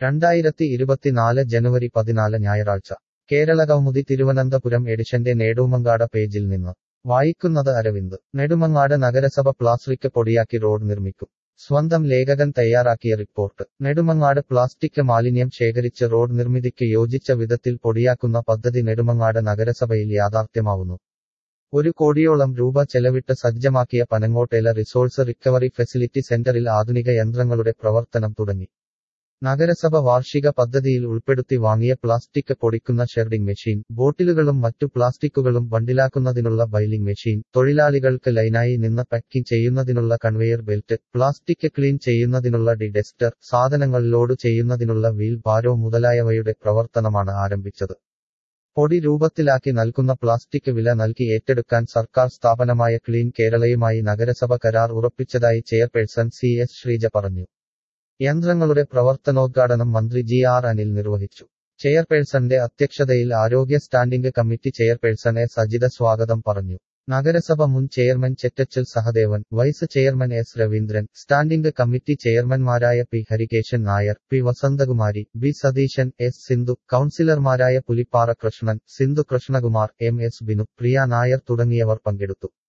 രണ്ടായിരത്തി ഇരുപത്തിനാല് ജനുവരി പതിനാല് ഞായറാഴ്ച കേരളകൗമുദി തിരുവനന്തപുരം എഡിഷന്റെ നേടൂമങ്ങാട് പേജിൽ നിന്ന് വായിക്കുന്നത് അരവിന്ദ് നെടുമങ്ങാട് നഗരസഭ പ്ലാസ്റ്റിക് പൊടിയാക്കി റോഡ് നിർമ്മിക്കും സ്വന്തം ലേഖകൻ തയ്യാറാക്കിയ റിപ്പോർട്ട് നെടുമങ്ങാട് പ്ലാസ്റ്റിക് മാലിന്യം ശേഖരിച്ച് റോഡ് നിർമ്മിതിക്ക് യോജിച്ച വിധത്തിൽ പൊടിയാക്കുന്ന പദ്ധതി നെടുമങ്ങാട് നഗരസഭയിൽ യാഥാർത്ഥ്യമാവുന്നു ഒരു കോടിയോളം രൂപ ചെലവിട്ട് സജ്ജമാക്കിയ പനങ്ങോട്ടേല റിസോഴ്സ് റിക്കവറി ഫെസിലിറ്റി സെന്ററിൽ ആധുനിക യന്ത്രങ്ങളുടെ പ്രവർത്തനം തുടങ്ങി നഗരസഭ വാർഷിക പദ്ധതിയിൽ ഉൾപ്പെടുത്തി വാങ്ങിയ പ്ലാസ്റ്റിക് പൊടിക്കുന്ന ഷെർഡിംഗ് മെഷീൻ ബോട്ടിലുകളും മറ്റു പ്ലാസ്റ്റിക്കുകളും ബണ്ടിലാക്കുന്നതിനുള്ള ബൈലിംഗ് മെഷീൻ തൊഴിലാളികൾക്ക് ലൈനായി നിന്ന് പാക്കിംഗ് ചെയ്യുന്നതിനുള്ള കൺവെയർ ബെൽറ്റ് പ്ലാസ്റ്റിക് ക്ലീൻ ചെയ്യുന്നതിനുള്ള ഡിഡെസ്റ്റർ സാധനങ്ങൾ ലോഡ് ചെയ്യുന്നതിനുള്ള വീൽ ബാരോ മുതലായവയുടെ പ്രവർത്തനമാണ് ആരംഭിച്ചത് പൊടി രൂപത്തിലാക്കി നൽകുന്ന പ്ലാസ്റ്റിക് വില നൽകി ഏറ്റെടുക്കാൻ സർക്കാർ സ്ഥാപനമായ ക്ലീൻ കേരളയുമായി നഗരസഭ കരാർ ഉറപ്പിച്ചതായി ചെയർപേഴ്സൺ സി എസ് ശ്രീജ പറഞ്ഞു യന്ത്രങ്ങളുടെ പ്രവർത്തനോദ്ഘാടനം മന്ത്രി ജി ആർ അനിൽ നിർവഹിച്ചു ചെയർപേഴ്സന്റെ അധ്യക്ഷതയിൽ ആരോഗ്യ standing committee chairperson S Ajitha സ്വാഗതം പറഞ്ഞു നഗരസഭ മുൻ chairman Chettachal Sahadevan vice chairman S Raveendran standing committee ചെയർമാൻമാരായ P Harikesan Nair P Vasanthakumari B Satheesan S Sindhu കൌൺസിലർമാരായ പുലിപ്പാറ കൃഷ്ണൻ സിന്ധു കൃഷ്ണകുമാർ എം എസ് ബിനു പ്രിയ നായർ തുടങ്ങിയവർ പങ്കെടുത്തു